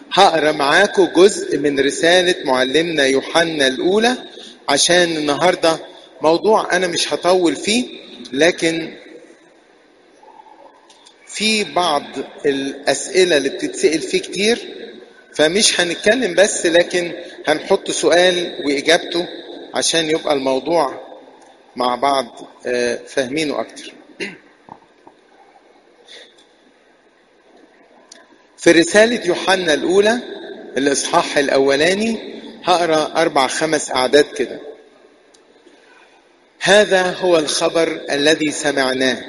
هقرا معاكم جزء من رسالة معلمنا يوحنا الأولى عشان النهاردة موضوع أنا مش هطول فيه لكن في بعض الأسئلة اللي بتتسأل فيه كتير فمش هنتكلم بس لكن هنحط سؤال وإجابته عشان يبقى الموضوع مع بعض فاهمينه أكتر في رسالة يوحنا الأولى الإصحاح الأولاني هقرا أربع خمس أعداد كده هذا هو الخبر الذي سمعناه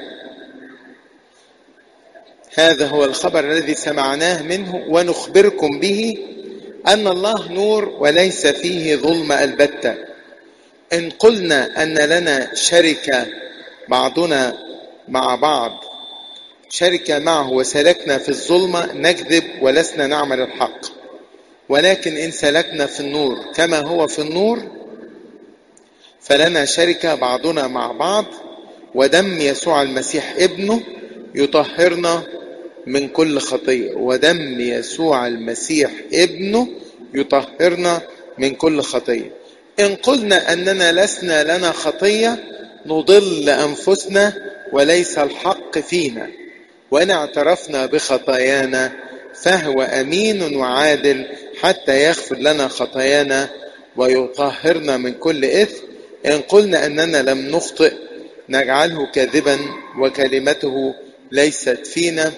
هذا هو الخبر الذي سمعناه منه ونخبركم به أن الله نور وليس فيه ظلم البتة إن قلنا أن لنا شركة بعضنا مع بعض شركة معه وسلكنا في الظلمة نكذب ولسنا نعمل الحق ولكن إن سلكنا في النور كما هو في النور فلنا شركة بعضنا مع بعض ودم يسوع المسيح ابنه يطهرنا من كل خطية ودم يسوع المسيح ابنه يطهرنا من كل خطية إن قلنا أننا لسنا لنا خطية نضل أنفسنا وليس الحق فينا وإن اعترفنا بخطايانا فهو أمين وعادل حتى يغفر لنا خطايانا ويطهرنا من كل إثم إن قلنا أننا لم نخطئ نجعله كاذبا وكلمته ليست فينا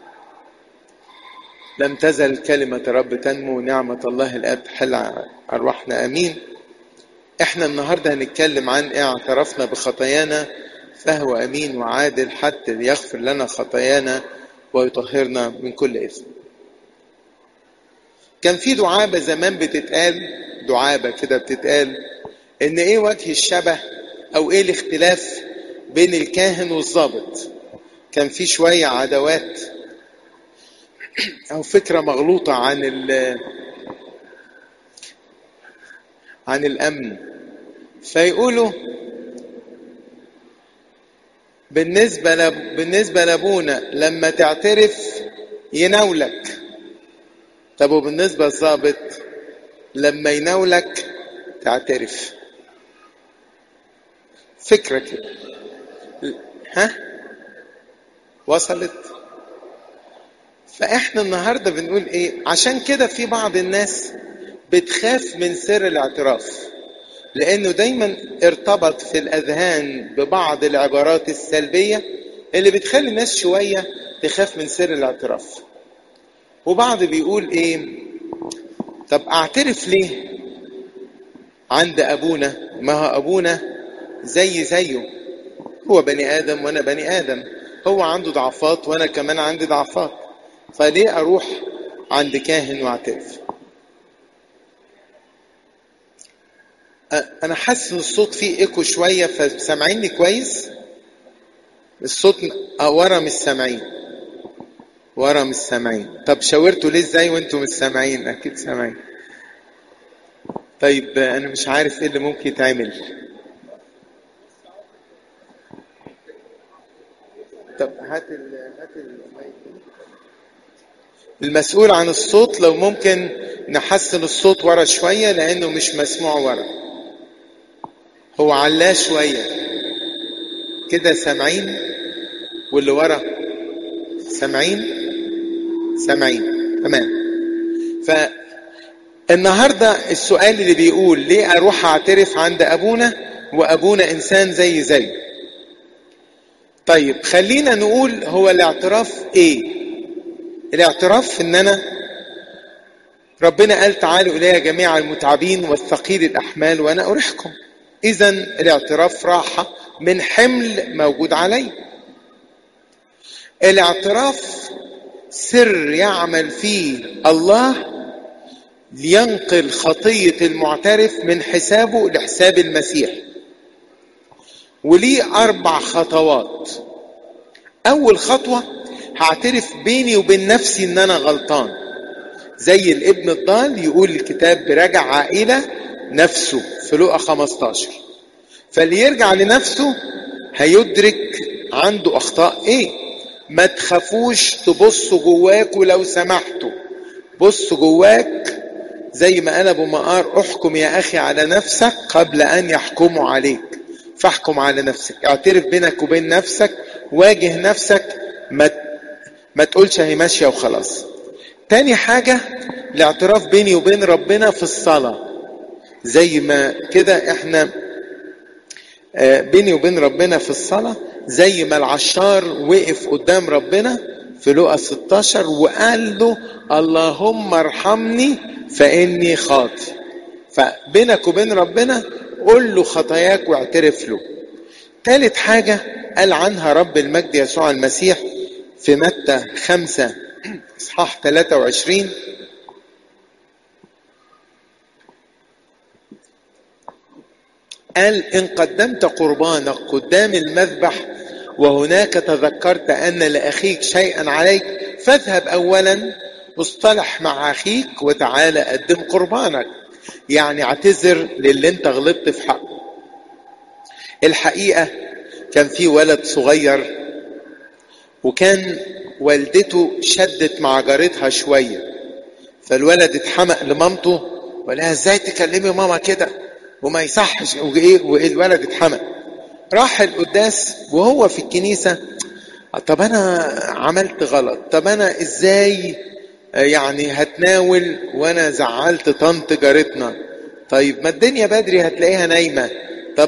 لم تزل كلمة رب تنمو نعمة الله الآب تحل أرواحنا أمين احنا النهاردة هنتكلم عن ايه اعترفنا بخطايانا فهو أمين وعادل حتى يغفر لنا خطايانا ويطهرنا من كل إثم كان في دعابة زمان بتتقال دعابة كده بتتقال إن إيه وجه الشبه أو إيه الاختلاف بين الكاهن والظابط كان في شوية عداوات أو فكرة مغلوطة عن ال عن الأمن فيقولوا بالنسبة لب... بالنسبة لأبونا لما تعترف يناولك طب وبالنسبة للظابط لما يناولك تعترف فكرة كده ها وصلت فاحنا النهارده بنقول ايه عشان كده في بعض الناس بتخاف من سر الاعتراف لانه دايما ارتبط في الاذهان ببعض العبارات السلبيه اللي بتخلي الناس شويه تخاف من سر الاعتراف وبعض بيقول ايه طب اعترف ليه عند ابونا ما هو ابونا زي زيه هو بني ادم وانا بني ادم هو عنده ضعفات وانا كمان عندي ضعفات فليه اروح عند كاهن واعترف انا حاسس ان الصوت فيه ايكو شويه فسامعيني كويس الصوت ورا مش سامعين ورا مش سامعين طب شاورتوا ليه ازاي وانتوا مش سامعين اكيد سامعين طيب انا مش عارف ايه اللي ممكن يتعمل طب هات ال هات المايك المسؤول عن الصوت لو ممكن نحسن الصوت ورا شويه لانه مش مسموع ورا هو علاه شويه كده سامعين واللي ورا سامعين سامعين تمام فالنهارده السؤال اللي بيقول ليه اروح اعترف عند ابونا وابونا انسان زي زي طيب خلينا نقول هو الاعتراف ايه الاعتراف ان انا ربنا قال تعالوا الي جميع المتعبين والثقيل الاحمال وانا اريحكم اذا الاعتراف راحه من حمل موجود علي الاعتراف سر يعمل فيه الله لينقل خطيه المعترف من حسابه لحساب المسيح وليه اربع خطوات اول خطوه هعترف بيني وبين نفسي ان انا غلطان زي الابن الضال يقول الكتاب برجع عائلة نفسه في لقا 15 فاللي يرجع لنفسه هيدرك عنده اخطاء ايه ما تخافوش تبصوا جواكوا لو سمحتوا بص جواك زي ما قال ابو مقار احكم يا اخي على نفسك قبل ان يحكموا عليك فاحكم على نفسك اعترف بينك وبين نفسك واجه نفسك ما ما تقولش هي ماشيه وخلاص تاني حاجة الاعتراف بيني وبين ربنا في الصلاة زي ما كده احنا بيني وبين ربنا في الصلاة زي ما العشار وقف قدام ربنا في لقا 16 وقال له اللهم ارحمني فإني خاطي فبينك وبين ربنا قول له خطاياك واعترف له ثالث حاجة قال عنها رب المجد يسوع المسيح في متى خمسة اصحاح 23 قال ان قدمت قربانك قدام المذبح وهناك تذكرت ان لاخيك شيئا عليك فاذهب اولا اصطلح مع اخيك وتعالى قدم قربانك يعني اعتذر للي انت غلطت في حقه الحقيقه كان في ولد صغير وكان والدته شدت مع جارتها شويه فالولد اتحمق لمامته وقال لها ازاي تكلمي ماما كده وما يصحش وايه والولد اتحمق راح القداس وهو في الكنيسه طب انا عملت غلط طب انا ازاي يعني هتناول وانا زعلت طنط جارتنا طيب ما الدنيا بدري هتلاقيها نايمه طب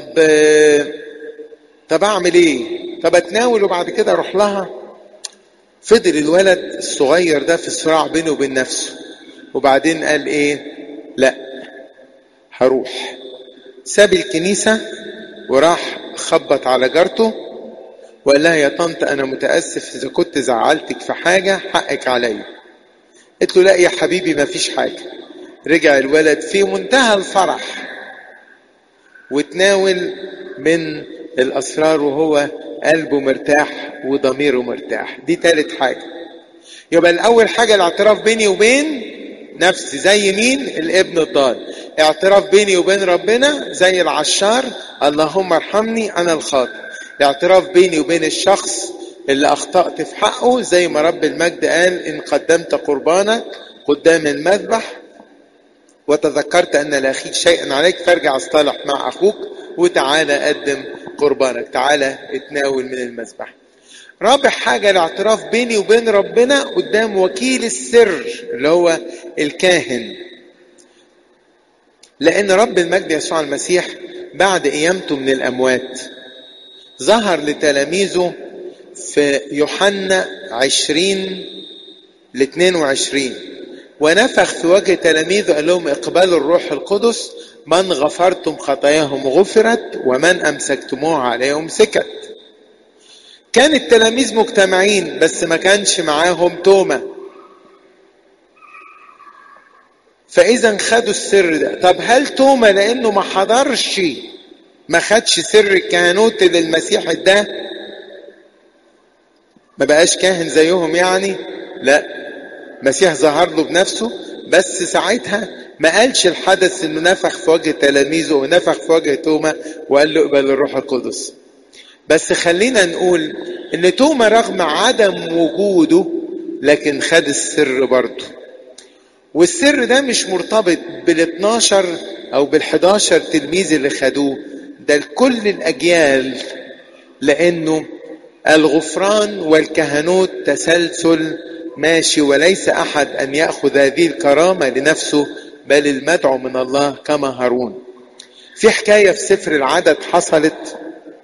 طب اعمل ايه طب اتناول وبعد كده اروح لها فضل الولد الصغير ده في صراع بينه وبين نفسه وبعدين قال ايه لا هروح ساب الكنيسة وراح خبط على جارته وقال لها يا طنط انا متأسف اذا كنت زعلتك في حاجة حقك عليا قلت له لا يا حبيبي ما فيش حاجة رجع الولد في منتهى الفرح وتناول من الاسرار وهو قلبه مرتاح وضميره مرتاح دي تالت حاجة يبقى الأول حاجة الاعتراف بيني وبين نفسي زي مين الابن الضال اعتراف بيني وبين ربنا زي العشار اللهم ارحمني أنا الخاطئ اعتراف بيني وبين الشخص اللي أخطأت في حقه زي ما رب المجد قال إن قدمت قربانك قدام المذبح وتذكرت أن لأخيك شيئا عليك فارجع اصطلح مع أخوك وتعالى قدم قربانك تعالى اتناول من المذبح رابع حاجة الاعتراف بيني وبين ربنا قدام وكيل السر اللي هو الكاهن لأن رب المجد يسوع المسيح بعد قيامته من الأموات ظهر لتلاميذه في يوحنا عشرين ل 22 ونفخ في وجه تلاميذه قال لهم اقبلوا الروح القدس من غفرتم خطاياهم غفرت ومن امسكتموها عليهم سكت كان التلاميذ مجتمعين بس ما كانش معاهم توما فاذا خدوا السر ده طب هل توما لانه ما حضرش ما خدش سر الكهنوت للمسيح ده ما بقاش كاهن زيهم يعني لا المسيح ظهر له بنفسه بس ساعتها ما قالش الحدث انه نفخ في وجه تلاميذه ونفخ في وجه توما وقال له اقبل الروح القدس بس خلينا نقول ان توما رغم عدم وجوده لكن خد السر برضه والسر ده مش مرتبط بال 12 او بال 11 تلميذ اللي خدوه ده لكل الاجيال لانه الغفران والكهنوت تسلسل ماشي وليس احد ان ياخذ هذه الكرامه لنفسه بل المدعو من الله كما هارون في حكايه في سفر العدد حصلت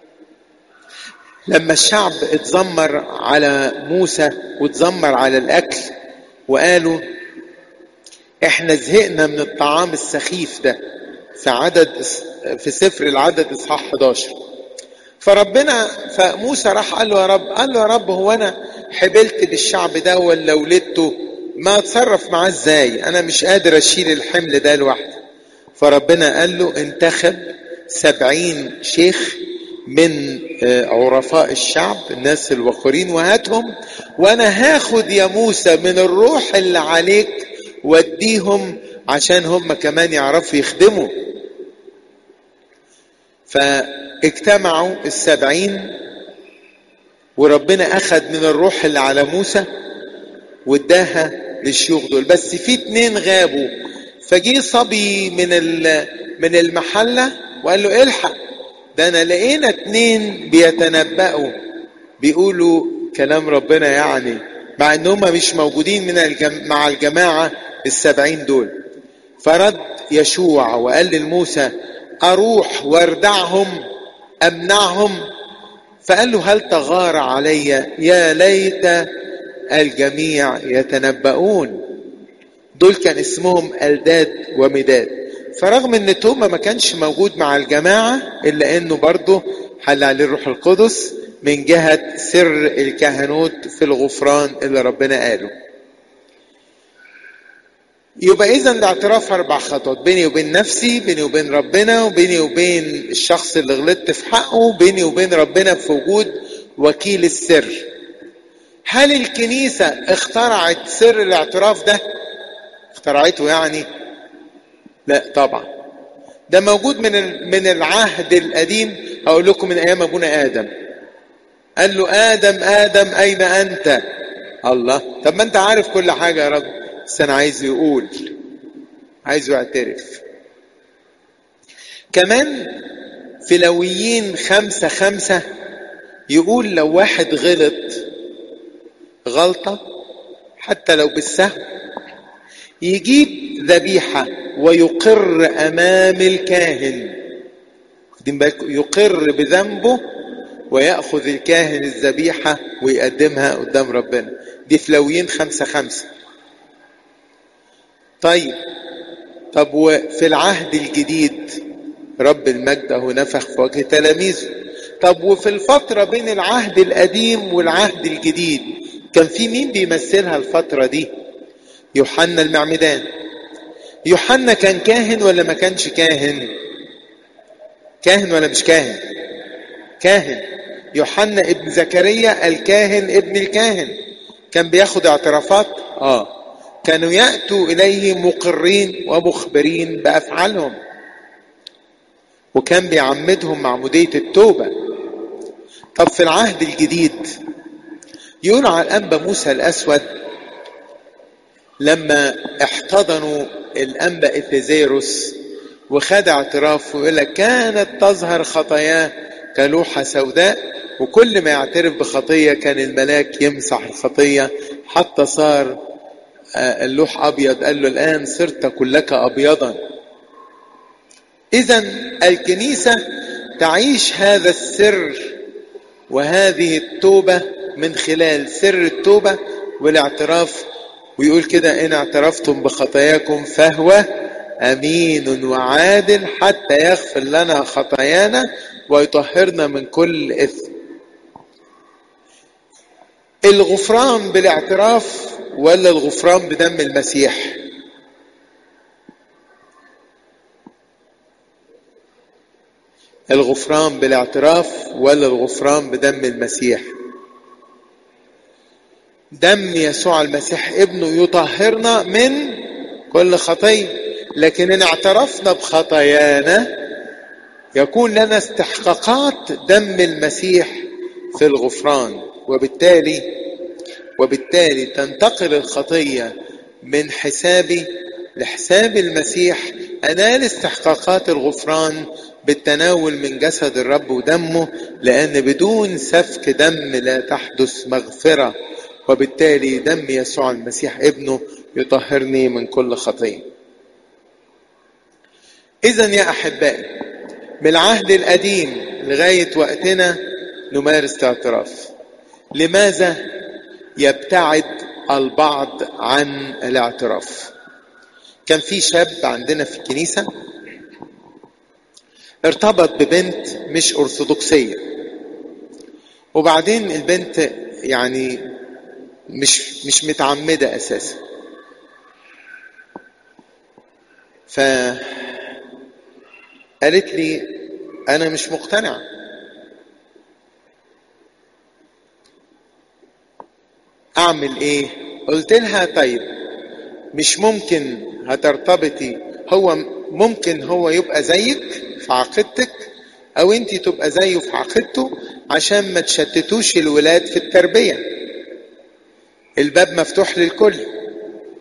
لما الشعب اتذمر على موسى واتذمر على الاكل وقالوا احنا زهقنا من الطعام السخيف ده في عدد في سفر العدد اصحاح 11 فربنا فموسى راح قال له يا رب قال له يا رب هو انا حبلت بالشعب ده ولا ولدته ما اتصرف معاه ازاي انا مش قادر اشيل الحمل ده لوحدي فربنا قال له انتخب سبعين شيخ من عرفاء الشعب الناس الوقورين وهاتهم وانا هاخد يا موسى من الروح اللي عليك وديهم عشان هم كمان يعرفوا يخدموا فاجتمعوا السبعين وربنا اخذ من الروح اللي على موسى واداها للشيوخ دول بس في اتنين غابوا فجه صبي من من المحلة وقال له الحق ده انا لقينا اتنين بيتنبأوا بيقولوا كلام ربنا يعني مع ان هم مش موجودين من الجم... مع الجماعة السبعين دول فرد يشوع وقال لموسى اروح واردعهم امنعهم فقال له هل تغار علي يا ليت الجميع يتنبؤون دول كان اسمهم الداد ومداد فرغم ان توما ما كانش موجود مع الجماعة الا انه برضه حل عليه الروح القدس من جهة سر الكهنوت في الغفران اللي ربنا قاله يبقى اذا الاعتراف اربع خطوات بيني وبين نفسي بيني وبين ربنا وبيني وبين الشخص اللي غلطت في حقه بيني وبين ربنا في وجود وكيل السر هل الكنيسة اخترعت سر الاعتراف ده اخترعته يعني لا طبعا ده موجود من من العهد القديم هقول لكم من ايام ابونا ادم قال له ادم ادم اين انت الله طب ما انت عارف كل حاجه يا رب بس انا عايزه يقول عايزه يعترف كمان في لويين خمسة خمسة يقول لو واحد غلط غلطة حتى لو بالسهو يجيب ذبيحة ويقر أمام الكاهن يقر بذنبه ويأخذ الكاهن الذبيحة ويقدمها قدام ربنا دي في لويين خمسة خمسة طيب طب وفي العهد الجديد رب المجد اهو نفخ في وجه تلاميذه طب وفي الفترة بين العهد القديم والعهد الجديد كان في مين بيمثلها الفترة دي يوحنا المعمدان يوحنا كان كاهن ولا ما كانش كاهن كاهن ولا مش كاهن كاهن يوحنا ابن زكريا الكاهن ابن الكاهن كان بياخد اعترافات اه كانوا يأتوا إليه مقرين ومخبرين بأفعالهم وكان بيعمدهم معمودية التوبة طب في العهد الجديد يقول على الأنبا موسى الأسود لما احتضنوا الأنبا إثيزيروس وخد اعتراف ويقول لك كانت تظهر خطاياه كلوحة سوداء وكل ما يعترف بخطية كان الملاك يمسح الخطية حتى صار اللوح أبيض قال له الآن صرت كلك أبيضا إذا الكنيسة تعيش هذا السر وهذه التوبة من خلال سر التوبة والاعتراف ويقول كده إن اعترفتم بخطاياكم فهو أمين وعادل حتى يغفر لنا خطايانا ويطهرنا من كل إثم الغفران بالاعتراف ولا الغفران بدم المسيح الغفران بالاعتراف ولا الغفران بدم المسيح دم يسوع المسيح ابنه يطهرنا من كل خطيه لكن ان اعترفنا بخطايانا يكون لنا استحقاقات دم المسيح في الغفران وبالتالي وبالتالي تنتقل الخطيه من حسابي لحساب المسيح انال استحقاقات الغفران بالتناول من جسد الرب ودمه لان بدون سفك دم لا تحدث مغفره وبالتالي دم يسوع المسيح ابنه يطهرني من كل خطيه اذا يا احبائي من العهد القديم لغايه وقتنا نمارس الاعتراف لماذا يبتعد البعض عن الاعتراف كان في شاب عندنا في الكنيسه ارتبط ببنت مش ارثوذكسيه وبعدين البنت يعني مش مش متعمده اساسا ف قالت لي انا مش مقتنعه اعمل ايه قلت لها طيب مش ممكن هترتبطي هو ممكن هو يبقى زيك في عقيدتك او انت تبقى زيه في عقيدته عشان ما تشتتوش الولاد في التربيه الباب مفتوح للكل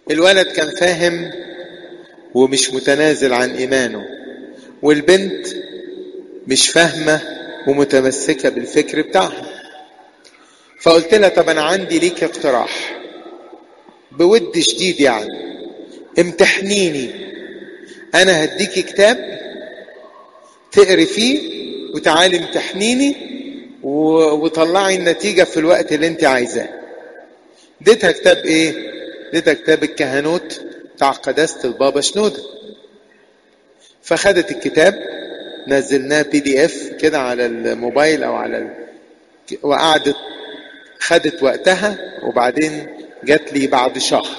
الولد كان فاهم ومش متنازل عن ايمانه والبنت مش فاهمه ومتمسكه بالفكر بتاعها فقلت لها طب انا عندي ليك اقتراح بود شديد يعني امتحنيني انا هديكي كتاب تقري فيه وتعالي امتحنيني وطلعي النتيجه في الوقت اللي انت عايزاه اديتها كتاب ايه اديتها كتاب الكهنوت بتاع قداسه البابا شنوده فخدت الكتاب نزلناه بي دي اف كده على الموبايل او على ال... وقعدت خدت وقتها وبعدين جات لي بعد شهر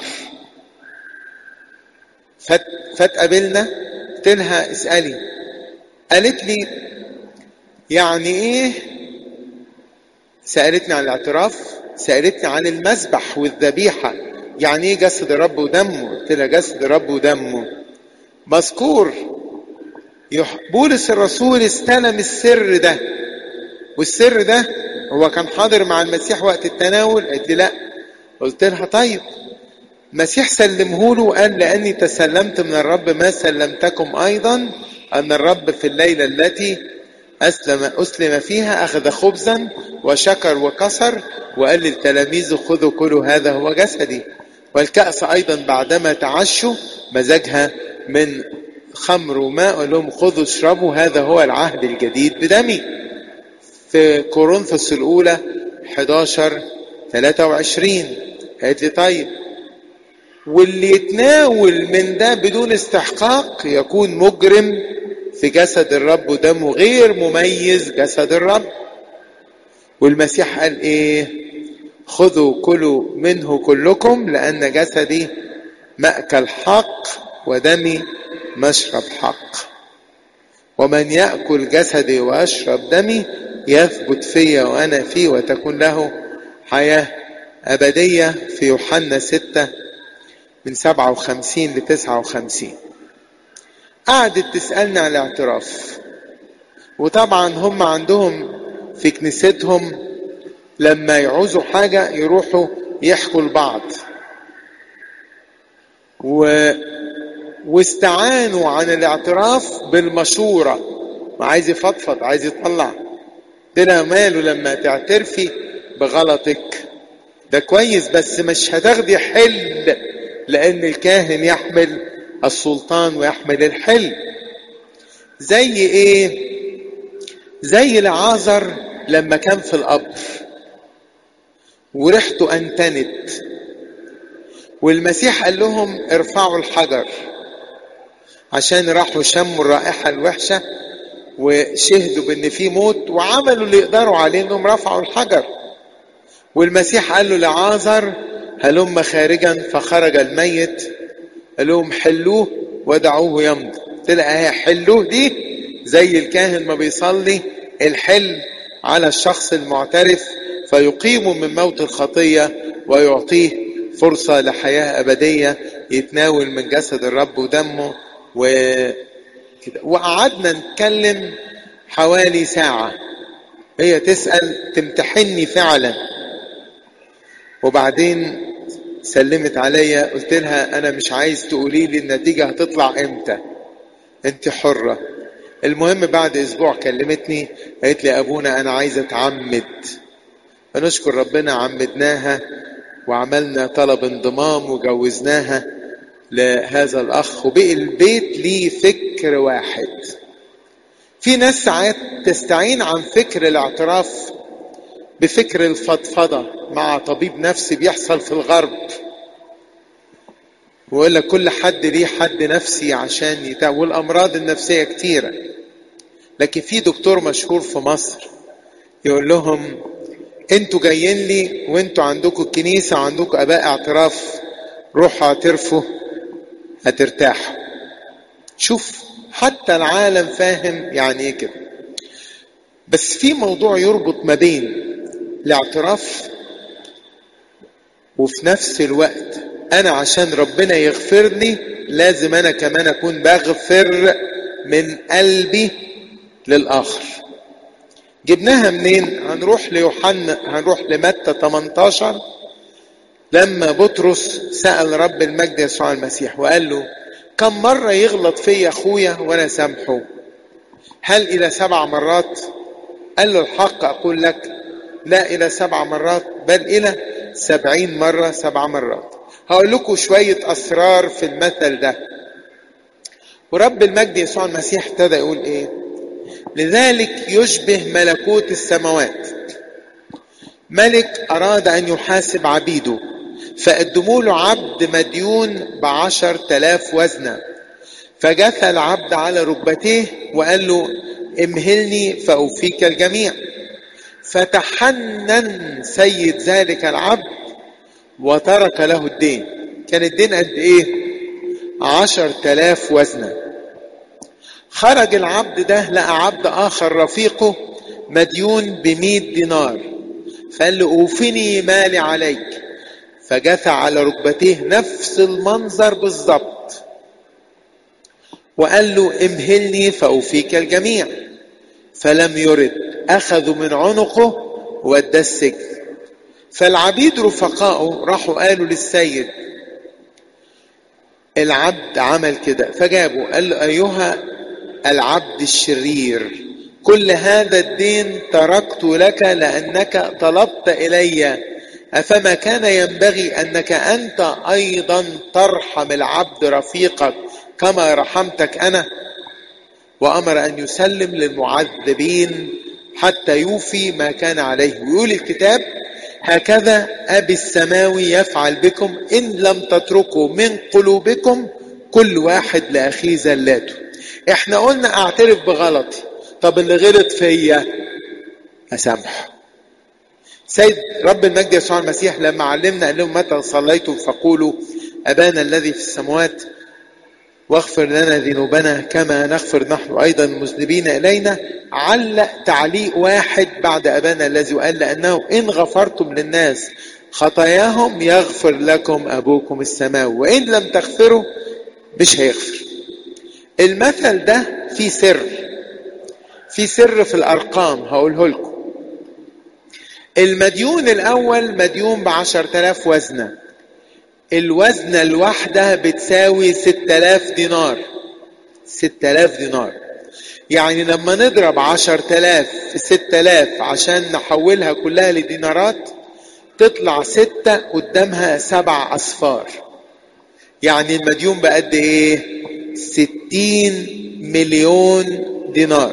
فت فتقابلنا قلت لها اسالي قالت لي يعني ايه سالتني عن الاعتراف سالتني عن المذبح والذبيحه يعني ايه جسد الرب ودمه قلت لها جسد الرب ودمه مذكور بولس الرسول استلم السر ده والسر ده هو كان حاضر مع المسيح وقت التناول قالت لي لا قلت لها طيب المسيح سلمه له وقال لاني تسلمت من الرب ما سلمتكم ايضا ان الرب في الليله التي اسلم اسلم فيها اخذ خبزا وشكر وكسر وقال للتلاميذ خذوا كلوا هذا هو جسدي والكأس ايضا بعدما تعشوا مزاجها من خمر وماء قال لهم خذوا اشربوا هذا هو العهد الجديد بدمي في كورنثوس الاولى 11 23 قالت لي طيب واللي يتناول من ده بدون استحقاق يكون مجرم في جسد الرب ودمه غير مميز جسد الرب والمسيح قال ايه خذوا كلوا منه كلكم لان جسدي ماكل حق ودمي مشرب حق ومن ياكل جسدي ويشرب دمي يثبت في وانا فيه وتكون له حياه ابديه في يوحنا سته من سبعة وخمسين لتسعة وخمسين قعدت تسألني عن الاعتراف وطبعا هم عندهم في كنيستهم لما يعوزوا حاجة يروحوا يحكوا لبعض و... واستعانوا عن الاعتراف بالمشورة ما عايز يفضفض عايز يطلع ده ماله لما تعترفي بغلطك ده كويس بس مش هتاخدي حل لأن الكاهن يحمل السلطان ويحمل الحل زي ايه زي العازر لما كان في القبر وريحته انتنت والمسيح قال لهم ارفعوا الحجر عشان راحوا شموا الرائحة الوحشة وشهدوا بان في موت وعملوا اللي يقدروا عليه انهم رفعوا الحجر والمسيح قال له لعازر هلم خارجا فخرج الميت قال لهم حلوه ودعوه يمضي تلاقي حلوه دي زي الكاهن ما بيصلي الحل على الشخص المعترف فيقيمه من موت الخطية ويعطيه فرصة لحياة أبدية يتناول من جسد الرب ودمه وكده وقعدنا نتكلم حوالي ساعة هي تسأل تمتحني فعلا وبعدين سلمت عليا قلت لها انا مش عايز تقولي لي النتيجه هتطلع امتى انت حره المهم بعد اسبوع كلمتني قالت لي ابونا انا عايزه اتعمد فنشكر ربنا عمدناها وعملنا طلب انضمام وجوزناها لهذا الاخ وبقي البيت ليه فكر واحد في ناس ساعات تستعين عن فكر الاعتراف بفكر الفضفضة مع طبيب نفسي بيحصل في الغرب ويقول لك كل حد ليه حد نفسي عشان يتع... والأمراض النفسية كتيرة لكن في دكتور مشهور في مصر يقول لهم انتوا جايين لي وانتوا عندكم الكنيسة وعندكم اباء اعتراف روحوا اعترفوا هترتاحوا شوف حتى العالم فاهم يعني ايه كده بس في موضوع يربط ما بين الاعتراف وفي نفس الوقت انا عشان ربنا يغفر لي لازم انا كمان اكون بغفر من قلبي للاخر جبناها منين هنروح ليوحنا هنروح لمتى 18 لما بطرس سأل رب المجد يسوع المسيح وقال له كم مرة يغلط فيا أخويا وأنا سامحه هل إلى سبع مرات قال له الحق أقول لك لا إلى سبع مرات بل إلى سبعين مرة سبع مرات هقول لكم شوية أسرار في المثل ده ورب المجد يسوع المسيح ابتدى يقول إيه لذلك يشبه ملكوت السماوات ملك أراد أن يحاسب عبيده فقدموا له عبد مديون بعشر تلاف وزنة فجثى العبد على ركبتيه وقال له امهلني فأوفيك الجميع فتحنن سيد ذلك العبد وترك له الدين كان الدين قد ايه عشر تلاف وزنة خرج العبد ده لقى عبد آخر رفيقه مديون بمئة دينار فقال له أوفني مالي عليك فجثى على ركبتيه نفس المنظر بالظبط وقال له امهلني فأوفيك الجميع فلم يرد أخذوا من عنقه ووداه السجن فالعبيد رفقائه راحوا قالوا للسيد العبد عمل كده فجابوا قال له أيها العبد الشرير كل هذا الدين تركت لك لأنك طلبت إلي أفما كان ينبغي أنك أنت أيضا ترحم العبد رفيقك كما رحمتك أنا وأمر أن يسلم للمعذبين حتى يوفي ما كان عليه ويقول الكتاب هكذا أبي السماوي يفعل بكم إن لم تتركوا من قلوبكم كل واحد لأخيه زلاته احنا قلنا اعترف بغلطي طب اللي غلط فيا اسامحه سيد رب المجد يسوع المسيح لما علمنا قال لهم متى صليتم فقولوا ابانا الذي في السماوات واغفر لنا ذنوبنا كما نغفر نحن ايضا المذنبين الينا علق تعليق واحد بعد ابانا الذي وقال لانه ان غفرتم للناس خطاياهم يغفر لكم ابوكم السماوي وان لم تغفروا مش هيغفر المثل ده فيه سر في سر في الارقام هقوله لكم المديون الاول مديون بعشر تلاف وزنه الوزنة الواحدة بتساوي ستة آلاف دينار ستة آلاف دينار يعني لما نضرب عشر تلاف في ستة آلاف عشان نحولها كلها لدينارات تطلع ستة قدامها سبع أصفار يعني المديون بقد ايه ستين مليون دينار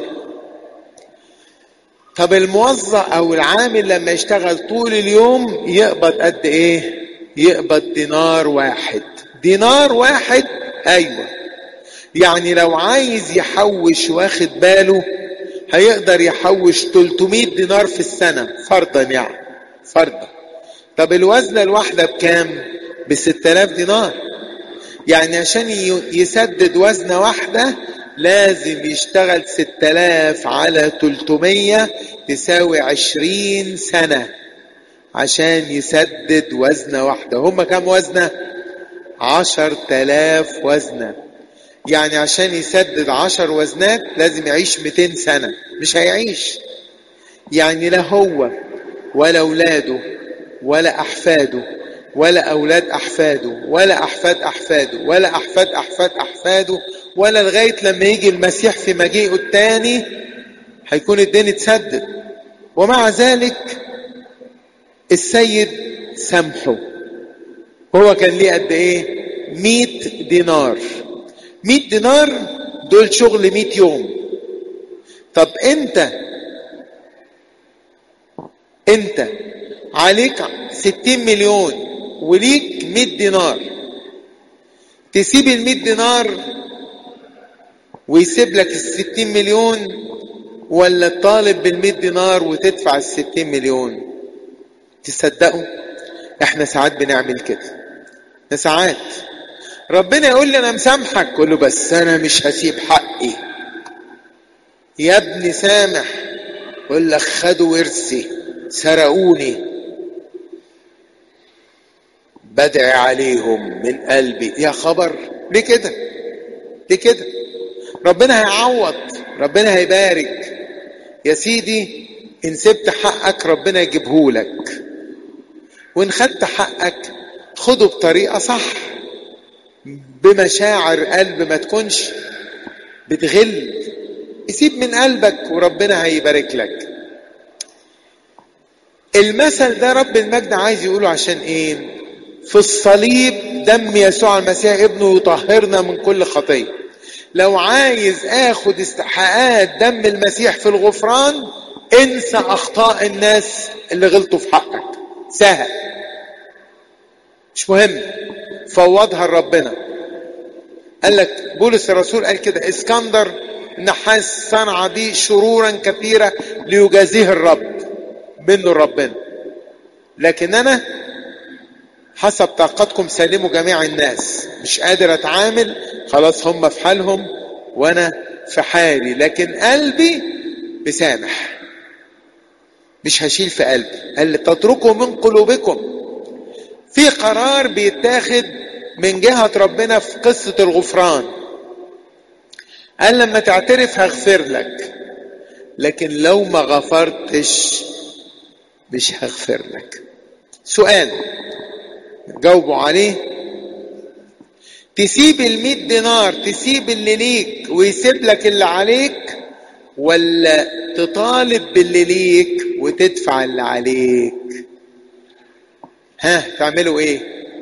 طب الموظف او العامل لما يشتغل طول اليوم يقبض قد ايه يقبض دينار واحد دينار واحد ايوه يعني لو عايز يحوش واخد باله هيقدر يحوش 300 دينار في السنة فرضا يعني فرضا طب الوزنة الواحدة بكام ب 6000 دينار يعني عشان يسدد وزنة واحدة لازم يشتغل 6000 على 300 تساوي 20 سنة عشان يسدد وزنة واحدة هم كم وزنة عشر تلاف وزنة يعني عشان يسدد عشر وزنات لازم يعيش 200 سنة مش هيعيش يعني لا هو ولا أولاده ولا أحفاده ولا أولاد أحفاده ولا أحفاد أحفاده ولا أحفاد أحفاد أحفاده ولا لغاية لما يجي المسيح في مجيئه الثاني هيكون الدين اتسدد ومع ذلك السيد سامحه هو كان ليه قد ايه مئة دينار مئة دينار دول شغل مئة يوم طب انت انت عليك ستين مليون وليك مئة دينار تسيب المئة دينار ويسيب لك الستين مليون ولا تطالب بالمئة دينار وتدفع الستين مليون تصدقوا احنا ساعات بنعمل كده ساعات ربنا يقول لي انا مسامحك اقول له بس انا مش هسيب حقي يا ابني سامح يقول لك خدوا ورثي سرقوني بدعي عليهم من قلبي يا خبر ليه كده ليه كده ربنا هيعوض ربنا هيبارك يا سيدي ان سبت حقك ربنا يجيبهولك وان خدت حقك خده بطريقة صح بمشاعر قلب ما تكونش بتغل يسيب من قلبك وربنا هيبارك لك المثل ده رب المجد عايز يقوله عشان ايه في الصليب دم يسوع المسيح ابنه يطهرنا من كل خطيه لو عايز اخد استحقاقات دم المسيح في الغفران انسى اخطاء الناس اللي غلطوا في حقك سهل مش مهم فوضها لربنا قال لك بولس الرسول قال كده اسكندر نحاس صنع بي شرورا كثيرة ليجازيه الرب منه ربنا لكن انا حسب طاقتكم سلموا جميع الناس مش قادر اتعامل خلاص هم في حالهم وانا في حالي لكن قلبي بسامح مش هشيل في قلبي قال تتركوا من قلوبكم في قرار بيتاخد من جهة ربنا في قصة الغفران قال لما تعترف هغفر لك لكن لو ما غفرتش مش هغفر لك سؤال جاوبوا عليه تسيب المية دينار تسيب اللي ليك ويسيب لك اللي عليك ولا تطالب باللي ليك وتدفع اللي عليك ها تعملوا ايه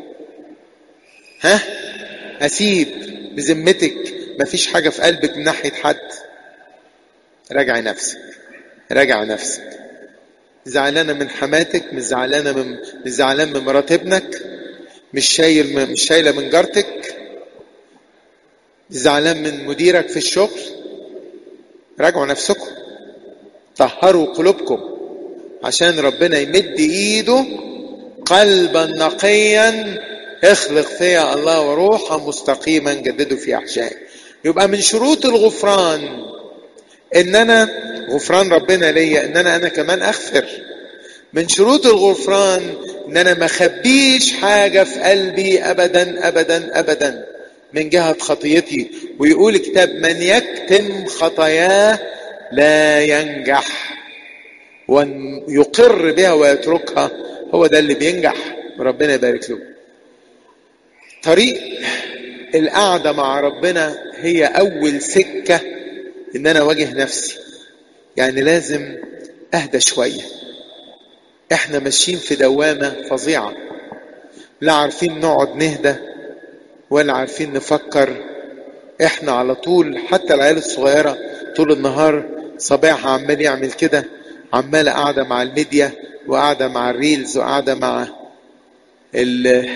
ها اسيب بذمتك مفيش حاجة في قلبك من ناحية حد راجع نفسك راجع نفسك زعلانة من حماتك مش زعلانة من مش زعلان من مرات ابنك مش شايل مش شايلة من جارتك مش زعلان من مديرك في الشغل راجعوا نفسكم طهروا قلوبكم عشان ربنا يمد ايده قلبا نقيا اخلق فيا الله وروحا مستقيما جددوا في احشائي يبقى من شروط الغفران ان انا غفران ربنا ليا ان انا انا كمان اغفر من شروط الغفران ان انا ما اخبيش حاجه في قلبي ابدا ابدا ابدا من جهه خطيتي ويقول الكتاب من يكتم خطاياه لا ينجح وان يقر بها ويتركها هو ده اللي بينجح وربنا يبارك له طريق القعده مع ربنا هي اول سكه ان انا اواجه نفسي يعني لازم اهدى شويه احنا ماشيين في دوامه فظيعه لا عارفين نقعد نهدى ولا عارفين نفكر احنا على طول حتى العيال الصغيره طول النهار صباحها عمال يعمل كده عماله قاعده مع الميديا وقاعده مع الريلز وقاعده مع ال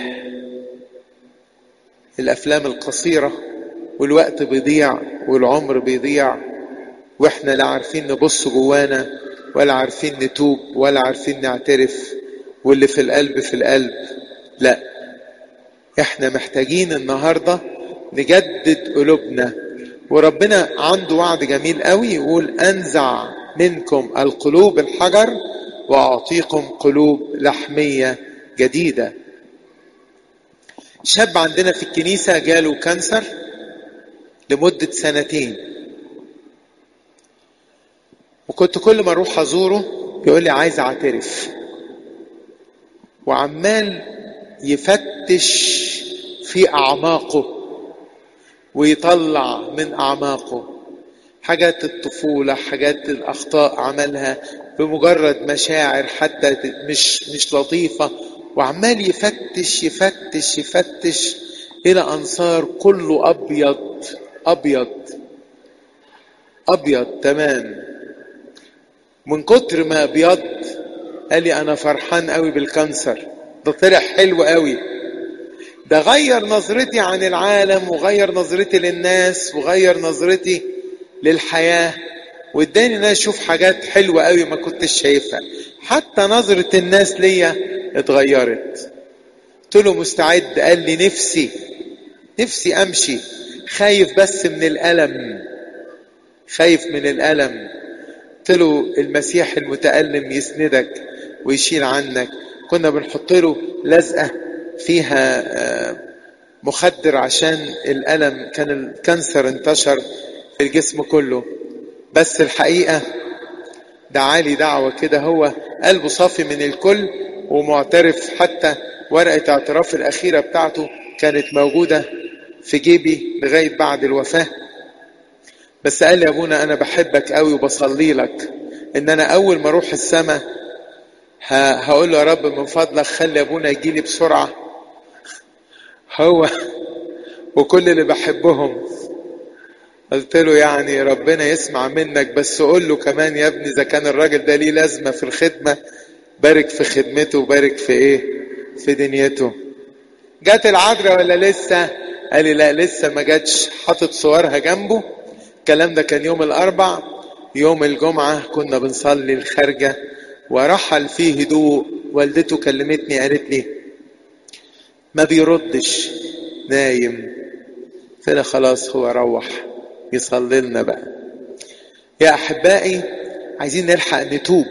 الافلام القصيره والوقت بيضيع والعمر بيضيع واحنا لا عارفين نبص جوانا ولا عارفين نتوب ولا عارفين نعترف واللي في القلب في القلب لا احنا محتاجين النهارده نجدد قلوبنا وربنا عنده وعد جميل قوي يقول انزع منكم القلوب الحجر واعطيكم قلوب لحميه جديده شاب عندنا في الكنيسه جاله كانسر لمده سنتين وكنت كل ما اروح ازوره يقول لي عايز اعترف وعمال يفتش في اعماقه ويطلع من اعماقه حاجات الطفوله حاجات الاخطاء عملها بمجرد مشاعر حتى مش مش لطيفه وعمال يفتش يفتش يفتش الى انصار كله ابيض ابيض ابيض تمام من كتر ما ابيض قال لي انا فرحان قوي بالكانسر ده طلع حلو قوي ده غير نظرتي عن العالم وغير نظرتي للناس وغير نظرتي للحياة واداني ان انا اشوف حاجات حلوة قوي ما كنتش شايفها حتى نظرة الناس ليا اتغيرت قلت له مستعد قال لي نفسي نفسي امشي خايف بس من الالم خايف من الالم قلت له المسيح المتألم يسندك ويشيل عنك كنا بنحط له لزقة فيها مخدر عشان الألم كان الكانسر انتشر في الجسم كله بس الحقيقة دعالي دعوة كده هو قلبه صافي من الكل ومعترف حتى ورقة اعتراف الأخيرة بتاعته كانت موجودة في جيبي لغاية بعد الوفاة بس قال لي يا ابونا أنا بحبك قوي وبصلي لك إن أنا أول ما أروح السماء هقول له يا رب من فضلك خلي أبونا يجيلي بسرعة هو وكل اللي بحبهم قلت له يعني ربنا يسمع منك بس قول له كمان يا ابني اذا كان الراجل ده ليه لازمه في الخدمه بارك في خدمته وبارك في ايه في دنيته جت العذراء ولا لسه قال لي لا لسه ما جاتش حاطط صورها جنبه الكلام ده كان يوم الاربع يوم الجمعه كنا بنصلي الخارجه ورحل فيه هدوء والدته كلمتني قالت لي ما بيردش نايم قلت خلاص هو روح يصلي لنا بقى يا احبائي عايزين نلحق نتوب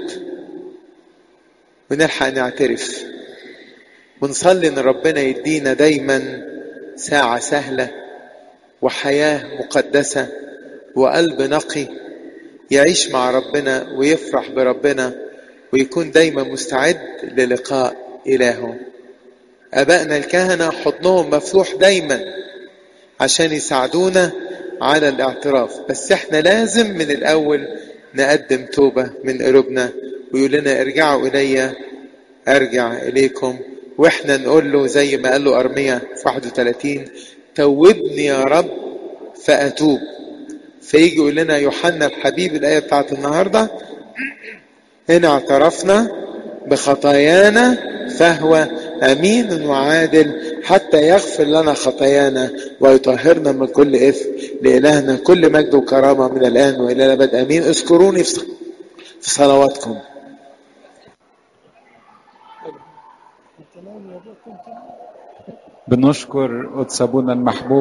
ونلحق نعترف ونصلي ان ربنا يدينا دايما ساعة سهلة وحياة مقدسة وقلب نقي يعيش مع ربنا ويفرح بربنا ويكون دايما مستعد للقاء إلهه أبائنا الكهنة حضنهم مفتوح دايما عشان يساعدونا على الاعتراف بس احنا لازم من الأول نقدم توبة من قلوبنا ويقول لنا ارجعوا إلي أرجع إليكم واحنا نقول له زي ما قال له أرميا في 31 توبني يا رب فأتوب فيجي يقول لنا يوحنا الحبيب الآية بتاعت النهاردة هنا اعترفنا بخطايانا فهو أمين وعادل حتى يغفر لنا خطايانا ويطهرنا من كل إثم لإلهنا كل مجد وكرامة من الآن وإلى الأبد أمين اذكروني في صلواتكم بنشكر قدس ابونا المحبوب